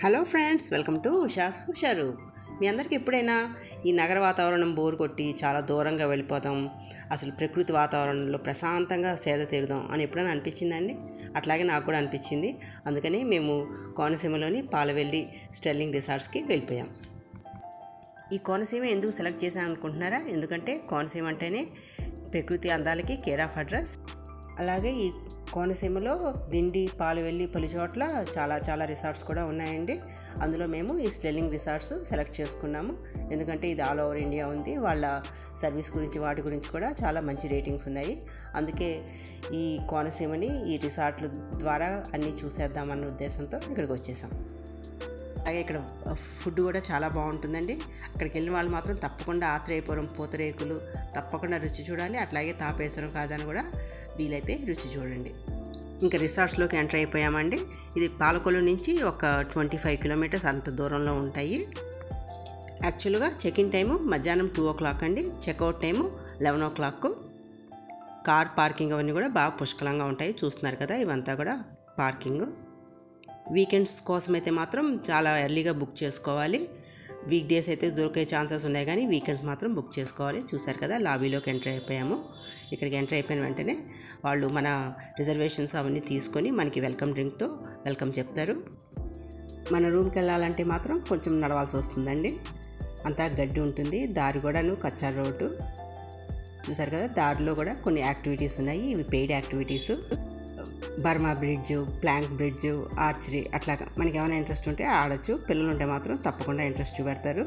hello friends welcome to Usha's Hushaaru మీ అందరికి ఎప్పుడైనా ఈ నగర వాతావరణం బోర్ కొట్టి చాలా దూరంగా వెళ్ళిపోతాం అసలు ప్రకృతి వాతావరణంలో ప్రశాంతంగా సేద తీరుదాం అని ఎప్పుడైనా అనిపించిందండి అట్లాగే నాకు కూడా అనిపించింది అందుకని మేము కోనసీమలోని పాలవెల్లి స్టెర్లింగ్ రిసార్ట్స్కి వెళ్ళిపోయాం ఈ కోనసీమ ఎందుకు సెలెక్ట్ చేశాను అనుకుంటున్నారా ఎందుకంటే కోనసీమ అంటేనే ప్రకృతి అందాలకి కేర్ ఆఫ్ అడ్రస్ అలాగే ఈ కోనసీమలో దిండి పాలువెల్లి పలు చోట్ల చాలా చాలా రిసార్ట్స్ కూడా ఉన్నాయండి అందులో మేము ఈ స్టెల్లింగ్ రిసార్ట్స్ సెలెక్ట్ చేసుకున్నాము ఎందుకంటే ఇది ఆల్ ఓవర్ ఇండియా ఉంది వాళ్ళ సర్వీస్ గురించి వాటి గురించి కూడా చాలా మంచి రేటింగ్స్ ఉన్నాయి అందుకే ఈ కోనసీమని ఈ రిసార్ట్ల ద్వారా అన్నీ చూసేద్దామన్న ఉద్దేశంతో ఇక్కడికి వచ్చేసాం అలాగే ఇక్కడ ఫుడ్ కూడా చాలా బాగుంటుందండి అక్కడికి వెళ్ళిన వాళ్ళు మాత్రం తప్పకుండా ఆత్రేయపురం పూతరేకులు తప్పకుండా రుచి చూడాలి అట్లాగే తాపేశ్వరం కాజాను కూడా వీలైతే రుచి చూడండి ఇంకా రిసార్ట్స్లోకి ఎంటర్ అయిపోయామండి ఇది పాలకొల్లు నుంచి ఒక ట్వంటీ ఫైవ్ కిలోమీటర్స్ అంత దూరంలో ఉంటాయి యాక్చువల్గా చెక్ ఇన్ టైము మధ్యాహ్నం టూ ఓ క్లాక్ అండి checkout time eleven o'clock car parking అవన్నీ కూడా బాగా పుష్కలంగా ఉంటాయి చూస్తున్నారు కదా ఇవంతా కూడా పార్కింగ్ వీకెండ్స్ కోసం అయితే మాత్రం చాలా ఎర్లీగా బుక్ చేసుకోవాలి వీక్ డేస్ అయితే దొరికే ఛాన్సెస్ ఉన్నాయి కానీ వీకెండ్స్ మాత్రం బుక్ చేసుకోవాలి చూసారు కదా లాబీలోకి ఎంటర్ అయిపోయాము ఇక్కడికి ఎంటర్ అయిపోయిన వెంటనే వాళ్ళు మన రిజర్వేషన్స్ అవన్నీ తీసుకొని మనకి వెల్కమ్ డ్రింక్తో వెల్కమ్ చెప్తారు మన రూమ్కి వెళ్ళాలంటే మాత్రం కొంచెం నడవాల్సి వస్తుందండి అంతా గడ్డి ఉంటుంది దారి కూడాను కచ్చా రోడ్డు చూసారు కదా దారిలో కూడా కొన్ని యాక్టివిటీస్ ఉన్నాయి ఇవి paid activities Burma bridge plank bridge archery అట్లాగా మనకి ఏమైనా ఇంట్రెస్ట్ ఉంటే ఆడొచ్చు పిల్లలు ఉంటే మాత్రం తప్పకుండా ఇంట్రెస్ట్ చూపెడతారు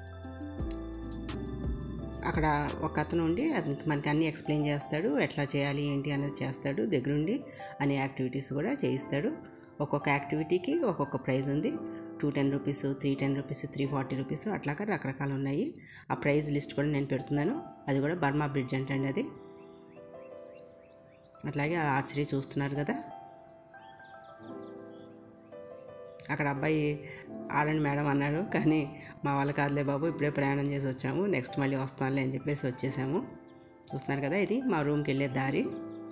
అక్కడ ఒక అతను ఉండి మనకి అన్నీ ఎక్స్ప్లెయిన్ చేస్తాడు ఎట్లా చేయాలి ఏంటి అనేది చేస్తాడు దగ్గరుండి అన్ని యాక్టివిటీస్ కూడా చేయిస్తాడు ఒక్కొక్క యాక్టివిటీకి ఒక్కొక్క ప్రైజ్ ఉంది two ten rupees three ten rupees three forty rupees అట్లాగా రకరకాలు ఉన్నాయి ఆ ప్రైజ్ లిస్ట్ కూడా నేను పెడుతున్నాను అది కూడా బర్మా బ్రిడ్జ్ అంటే అండి అది అట్లాగే ఆ ఆర్చరీ చూస్తున్నారు కదా అక్కడ అబ్బాయి ఆడండి మేడం అన్నాడు కానీ మా వాళ్ళ కాదులే బాబు ఇప్పుడే ప్రయాణం చేసి వచ్చాము నెక్స్ట్ మళ్ళీ వస్తానులే అని చెప్పేసి వచ్చేసాము చూస్తున్నారు కదా ఇది మా రూమ్కి వెళ్ళే దారి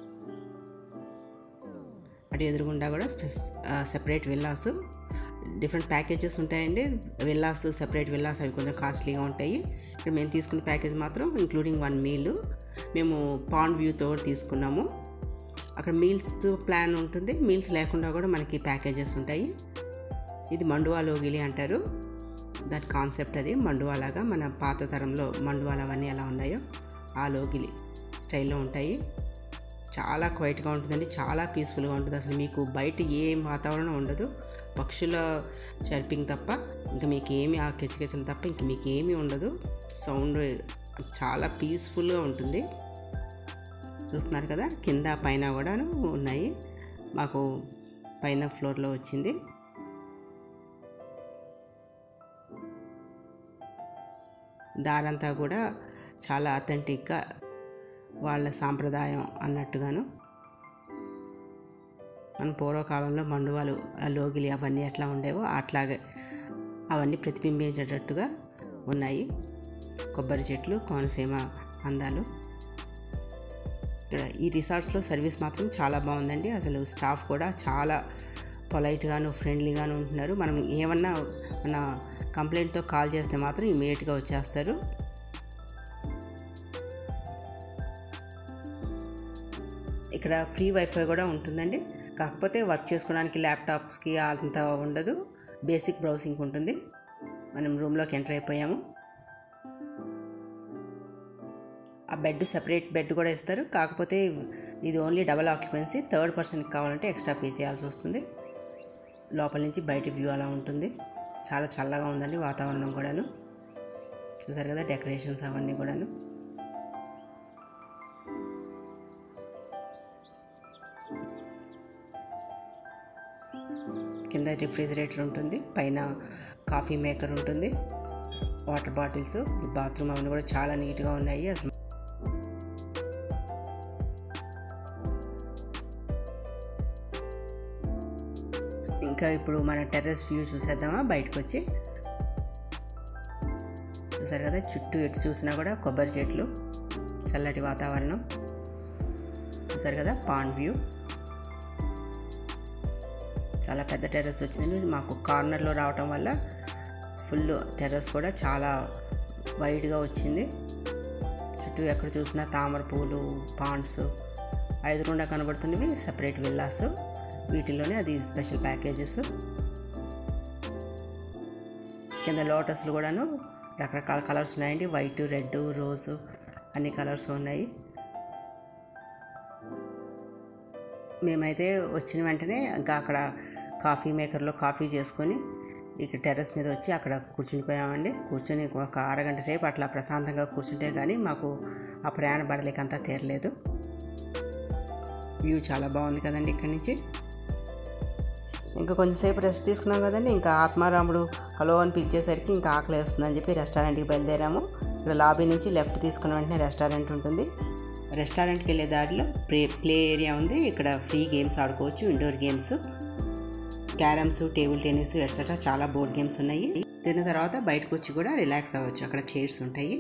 అటు ఎదురుగుండా కూడా సెపరేట్ విల్లాస్ డిఫరెంట్ ప్యాకేజెస్ ఉంటాయండి విల్లాస్ సెపరేట్ విల్లాస్ అవి కొంచెం కాస్ట్లీగా ఉంటాయి ఇక్కడ మేము తీసుకున్న ప్యాకేజ్ మాత్రం ఇంక్లూడింగ్ వన్ మీల్ మేము పాండ్ వ్యూతో తీసుకున్నాము అక్కడ మీల్స్తో ప్లాన్ ఉంటుంది మీల్స్ లేకుండా కూడా మనకి ప్యాకేజెస్ ఉంటాయి ఇది మండువా లోగిలి అంటారు దాని కాన్సెప్ట్ అది మండువా లాగా మన పాత తరంలో మండువాలు అవన్నీ ఎలా ఉన్నాయో ఆ లోగిలి స్టైల్లో ఉంటాయి చాలా క్వైట్గా ఉంటుందండి చాలా పీస్ఫుల్గా ఉంటుంది అసలు మీకు బయట ఏం వాతావరణం ఉండదు పక్షుల చర్పింగ్ తప్ప ఇంకా మీకు ఏమి ఆ కిచకిచలు తప్ప ఇంక మీకు ఏమీ ఉండదు సౌండ్ చాలా పీస్ఫుల్గా ఉంటుంది చూస్తున్నారు కదా కింద పైన కూడాను ఉన్నాయి మాకు పైన ఫ్లోర్లో వచ్చింది దారంతా కూడా చాలా అథెంటిక్గా వాళ్ళ సాంప్రదాయం అన్నట్టుగాను మన పూర్వకాలంలో మండువాలు లోగిలి అవన్నీ ఎట్లా ఉండేవో అట్లాగే అవన్నీ ప్రతిబింబించేటట్టుగా ఉన్నాయి కొబ్బరి చెట్లు కోనసీమ అందాలు ఇక్కడ ఈ రిసార్ట్స్లో సర్వీస్ మాత్రం చాలా బాగుందండి అసలు స్టాఫ్ కూడా చాలా పొలైట్గాను ఫ్రెండ్లీగాను ఉంటున్నారు మనం ఏమన్నా మన కంప్లైంట్తో కాల్ చేస్తే మాత్రం ఇమీడియట్గా వచ్చేస్తారు ఇక్కడ ఫ్రీ వైఫై కూడా ఉంటుందండి కాకపోతే వర్క్ చేసుకోవడానికి ల్యాప్టాప్స్కి అంత ఉండదు బేసిక్ బ్రౌసింగ్ ఉంటుంది మనం రూమ్లోకి ఎంటర్ అయిపోయాము ఆ బెడ్ సెపరేట్ బెడ్ కూడా ఇస్తారు కాకపోతే ఇది ఓన్లీ డబల్ ఆక్యుపెన్సీ థర్డ్ పర్సన్కి కావాలంటే ఎక్స్ట్రా పే చేయాల్సి వస్తుంది లోపల నుంచి బయట వ్యూ అలా ఉంటుంది చాలా చల్లగా ఉందండి వాతావరణం కూడాను చూసారు కదా డెకరేషన్స్ అవన్నీ కూడాను కింద రిఫ్రిజిరేటర్ ఉంటుంది పైన కాఫీ మేకర్ ఉంటుంది వాటర్ బాటిల్స్ బాత్రూమ్ అవన్నీ కూడా చాలా నీట్గా ఉన్నాయి అసలు ఇంకా ఇప్పుడు మన టెర్రస్ వ్యూ చూసేద్దామా బయటకు వచ్చి చూసారు కదా చుట్టూ ఎటు చూసినా కూడా కొబ్బరి చెట్లు చల్లటి వాతావరణం చూసారు కదా పాండ్ వ్యూ చాలా పెద్ద టెర్రస్ వచ్చింది మాకు కార్నర్లో రావటం వల్ల ఫుల్ టెర్రస్ కూడా చాలా వైడ్గా వచ్చింది చుట్టూ ఎక్కడ చూసినా తామర పూలు పాండ్స్ ఐదుగుండా కనబడుతున్నవి సపరేట్ విల్లాస్ వీటిలోనే అది స్పెషల్ ప్యాకేజెస్ కింద లోటస్లు కూడాను రకరకాల కలర్స్ ఉన్నాయండి వైట్ రెడ్ రోజ్ అన్ని కలర్స్ ఉన్నాయి మేమైతే వచ్చిన వెంటనే ఇంకా అక్కడ కాఫీ మేకర్లో కాఫీ చేసుకొని ఇక్కడ టెర్రస్ మీద వచ్చి అక్కడ కూర్చుని పోయామండి కూర్చొని ఒక అరగంట సేపు అట్లా ప్రశాంతంగా కూర్చుంటే కానీ మాకు ఆ ప్రయాణ బడలేక అంతా తీరలేదు వ్యూ చాలా బాగుంది కదండి ఇక్కడి నుంచి ఇంకా కొంచెంసేపు రెస్ట్ తీసుకున్నాం కదండి ఇంకా ఆత్మారాముడు హలో అని పిలిచేసరికి ఇంకా ఆకలి వేస్తుందని చెప్పి రెస్టారెంట్కి బయలుదేరాము ఇక్కడ లాబీ నుంచి లెఫ్ట్ తీసుకున్న వెంటనే రెస్టారెంట్ ఉంటుంది రెస్టారెంట్కి వెళ్ళే దారిలో ప్లే ప్లే ఏరియా ఉంది ఇక్కడ ఫ్రీ గేమ్స్ ఆడుకోవచ్చు indoor games carroms table tennis etcetera చాలా బోర్డ్ గేమ్స్ ఉన్నాయి తిన్న తర్వాత బయటకు వచ్చి కూడా రిలాక్స్ అవ్వచ్చు అక్కడ చైర్స్ ఉంటాయి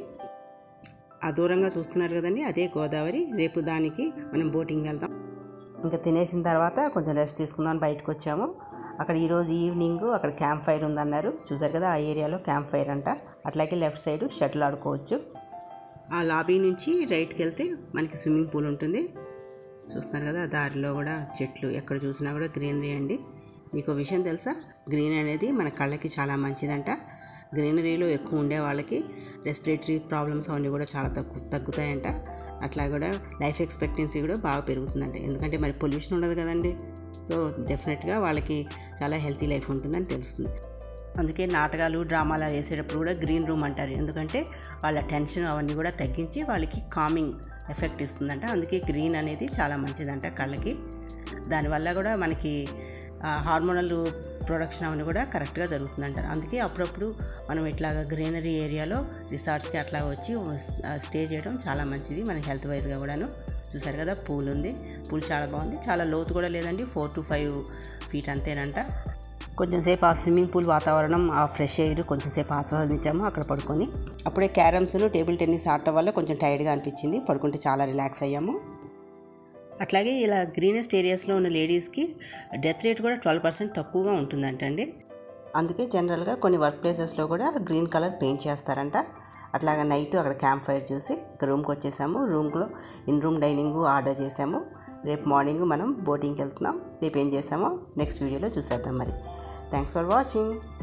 ఆ దూరంగా చూస్తున్నారు కదండి అదే గోదావరి రేపు దానికి మనం బోటింగ్ వెళ్దాం ఇంకా తినేసిన తర్వాత కొంచెం రెస్ట్ తీసుకుందాం బయటకు వచ్చాము అక్కడ ఈరోజు ఈవినింగ్ అక్కడ క్యాంప్ ఫైర్ ఉందన్నారు చూసారు కదా ఆ ఏరియాలో క్యాంప్ ఫైర్ అంట అట్లాగే లెఫ్ట్ సైడ్ షటిల్ ఆడుకోవచ్చు ఆ లాబీ నుంచి రైట్కి వెళ్తే మనకి స్విమ్మింగ్ పూల్ ఉంటుంది చూస్తున్నారు కదా దారిలో కూడా చెట్లు ఎక్కడ చూసినా కూడా గ్రీనరీ అండి మీకు విషయం తెలుసా గ్రీన్ అనేది మన కళ్ళకి చాలా మంచిదంట గ్రీనరీలో ఎక్కువ ఉండే వాళ్ళకి రెస్పిరేటరీ ప్రాబ్లమ్స్ అవన్నీ కూడా చాలా తగ్గు తగ్గుతాయంట అట్లా కూడా లైఫ్ ఎక్స్పెక్టెన్సీ కూడా బాగా పెరుగుతుందంట ఎందుకంటే మరి పొల్యూషన్ ఉండదు కదండి సో డెఫినెట్గా వాళ్ళకి చాలా హెల్తీ లైఫ్ ఉంటుందని తెలుస్తుంది అందుకే నాటకాలు డ్రామాలు వేసేటప్పుడు కూడా గ్రీన్ రూమ్ అంటారు ఎందుకంటే వాళ్ళ టెన్షన్ అవన్నీ కూడా తగ్గించి వాళ్ళకి కామింగ్ ఎఫెక్ట్ ఇస్తుందంట అందుకే గ్రీన్ అనేది చాలా మంచిదంట కళ్ళకి దానివల్ల కూడా మనకి హార్మోనల్ ప్రొడక్షన్ అవన్నీ కూడా కరెక్ట్గా జరుగుతుందంటారు అందుకే అప్పుడప్పుడు మనం ఇట్లాగా గ్రీనరీ ఏరియాలో రిసార్ట్స్కి అట్లా వచ్చి స్టే చేయడం చాలా మంచిది మన హెల్త్ వైజ్గా కూడాను చూసారు కదా పూల్ ఉంది పూల్ చాలా బాగుంది చాలా లోతు కూడా లేదండి ఫోర్ టు ఫైవ్ ఫీట్ అంతేనంట కొంచెం సేపు ఆ స్విమ్మింగ్ పూల్ వాతావరణం ఆ ఫ్రెష్ ఎయిర్ కొంచెం సేపు ఆస్వాదించాము అక్కడ పడుకొని అప్పుడే క్యారమ్స్ టేబుల్ టెన్నిస్ ఆడటం వల్ల కొంచెం టైర్డ్గా అనిపించింది పడుకుంటే చాలా రిలాక్స్ అయ్యాము అట్లాగే ఇలా గ్రీనెస్ట్ ఏరియాస్లో ఉన్న లేడీస్కి డెత్ రేట్ కూడా ట్వెల్వ్ పర్సెంట్ తక్కువగా ఉంటుందంటండి అందుకే జనరల్గా కొన్ని వర్క్ ప్లేసెస్లో కూడా గ్రీన్ కలర్ పెయింట్ చేస్తారంట అట్లాగా నైట్ అక్కడ క్యాంప్ ఫైర్ చూసి రూమ్కి వచ్చేసాము రూమ్లో ఇన్ రూమ్ డైనింగ్ ఆర్డర్ చేసాము రేపు మార్నింగ్ మనం బోటింగ్కి వెళ్తున్నాం రేపు ఏం చేసామో నెక్స్ట్ వీడియోలో చూసేద్దాం మరి థ్యాంక్స్ ఫర్ వాచింగ్